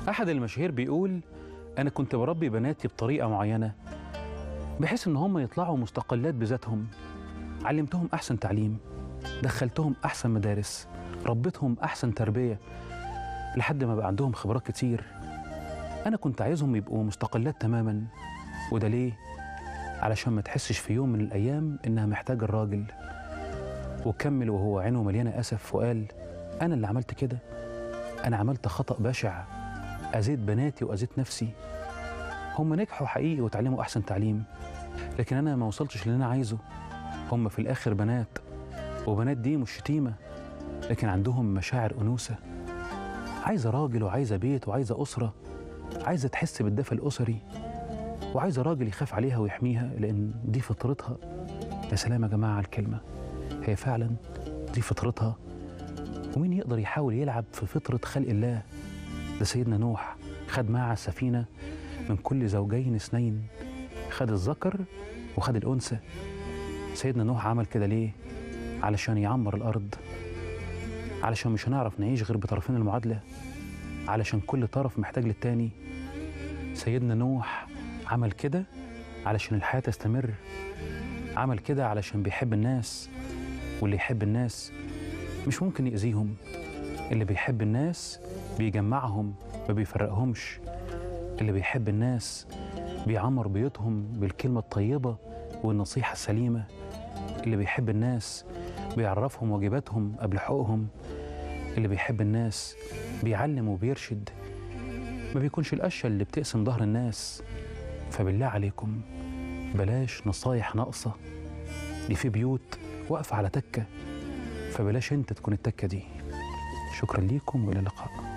أحد المشاهير بيقول أنا كنت بربي بناتي بطريقة معينة بحيث إن هم يطلعوا مستقلات بذاتهم علمتهم أحسن تعليم دخلتهم أحسن مدارس ربيتهم أحسن تربية لحد ما بقى عندهم خبرات كتير أنا كنت عايزهم يبقوا مستقلات تماما وده ليه؟ علشان ما تحسش في يوم من الأيام إنها محتاجة الراجل وكمل وهو عينه مليانة أسف وقال أنا اللي عملت كده أنا عملت خطأ بشع أذيت بناتي وأذيت نفسي هم نجحوا حقيقي وتعلموا أحسن تعليم لكن أنا ما وصلتش اللي أنا عايزه هم في الآخر بنات وبنات دي مش شتيمة لكن عندهم مشاعر أنوثة عايزة راجل وعايزة بيت وعايزة أسرة عايزة تحس بالدفء الأسري وعايزة راجل يخاف عليها ويحميها لأن دي فطرتها يا سلام يا جماعة على الكلمة هي فعلا دي فطرتها ومين يقدر يحاول يلعب في فطرة خلق الله ده سيدنا نوح خد معه السفينة من كل زوجين اثنين خد الذكر وخد الأنثى سيدنا نوح عمل كده ليه؟ علشان يعمر الأرض علشان مش هنعرف نعيش غير بطرفين المعادلة علشان كل طرف محتاج للتاني سيدنا نوح عمل كده علشان الحياة تستمر عمل كده علشان بيحب الناس واللي يحب الناس مش ممكن يأذيهم اللي بيحب الناس بيجمعهم ما بيفرقهمش اللي بيحب الناس بيعمر بيوتهم بالكلمة الطيبة والنصيحة السليمة اللي بيحب الناس بيعرفهم واجباتهم قبل حقوقهم اللي بيحب الناس بيعلم وبيرشد ما بيكونش القشة اللي بتقسم ظهر الناس فبالله عليكم بلاش نصايح ناقصة دي في بيوت واقفة على تكة فبلاش انت تكون التكة دي شكرا ليكم والى اللقاء